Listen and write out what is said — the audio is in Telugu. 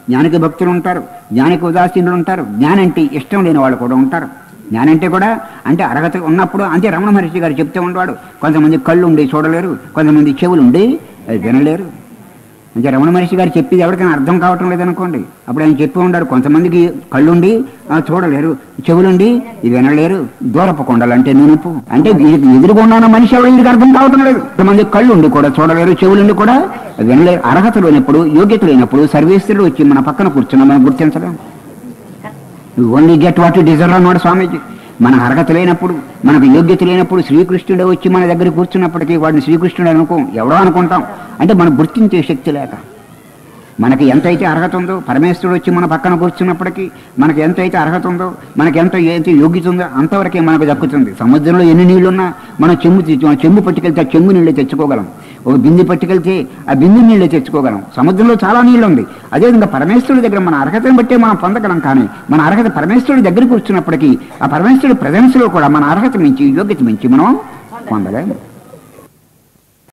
జ్ఞానికి భక్తులు ఉంటారు జ్ఞానికి ఉదాసీనులు ఉంటారు జ్ఞానంటే ఇష్టం లేని వాళ్ళు కూడా ఉంటారు జ్ఞానంటే కూడా అంటే అర్హత ఉన్నప్పుడు అంతే రమణ మహర్షి గారు చెప్తూ ఉండేవాడు కొంతమంది కళ్ళు ఉండి చూడలేరు కొంతమంది చెవులు ఉండి అది వినలేరు అంటే రమణ మహర్షి గారు చెప్పేది ఎవరికైనా అర్థం కావటం లేదనుకోండి అప్పుడు ఆయన చెప్పి ఉన్నాడు కొంతమందికి కళ్ళుండి ఆ, చూడలేరు చెవులుండి ఇది వినలేరు దూరపు కొండలు అంటే నునుపు అంటే వీరికి ఎదురుగుండా ఉన్న మనిషి ఎవరు వీరికి అర్థం కావటం లేదు కొంతమంది కళ్ళు ఉండి కూడా చూడలేరు చెవులుండి కూడా వినలేరు అర్హత లేనప్పుడు యోగ్యత లేనప్పుడు సర్వేశ్వరుడు వచ్చి మన పక్కన కూర్చున్నా మనం గుర్తించలేం ఓన్లీ గెట్ వాట్ డిజర్వ్ అన్నాడు స్వామీజీ మన అర్హత లేనప్పుడు మనకు యోగ్యత లేనప్పుడు శ్రీకృష్ణుడు వచ్చి మన దగ్గర కూర్చున్నప్పటికీ వాడిని శ్రీకృష్ణుడు అనుకో ఎవడో అనుకుంటాం అంటే మనం గుర్తించే శక్తి లేక మనకి ఎంతైతే అర్హత ఉందో పరమేశ్వరుడు వచ్చి మన పక్కన కూర్చున్నప్పటికీ మనకి ఎంతైతే అర్హత ఉందో మనకి ఎంత అయితే యోగ్యత ఉందో అంతవరకే మనకు దక్కుతుంది సముద్రంలో ఎన్ని నీళ్లున్నా మనం చెంబు తెచ్చు- చెంబు పట్టుకెళ్తే ఆ చెంబు నీళ్ళే తెచ్చుకోగలం ఒక బింది పట్టుకెళ్తే ఆ బిందు నీళ్ళే తెచ్చుకోగలం సముద్రంలో చాలా నీళ్లు ఉంది అదేవిధంగా పరమేశ్వరుడి దగ్గర మన అర్హతను బట్టే మనం పొందగలం కానీ మన అర్హత పరమేశ్వరుడి దగ్గర కూర్చున్నప్పటికీ ఆ పరమేశ్వరుడి ప్రజెన్స్లో కూడా మన అర్హత మించి యోగ్యత మించి మనం పొందలేము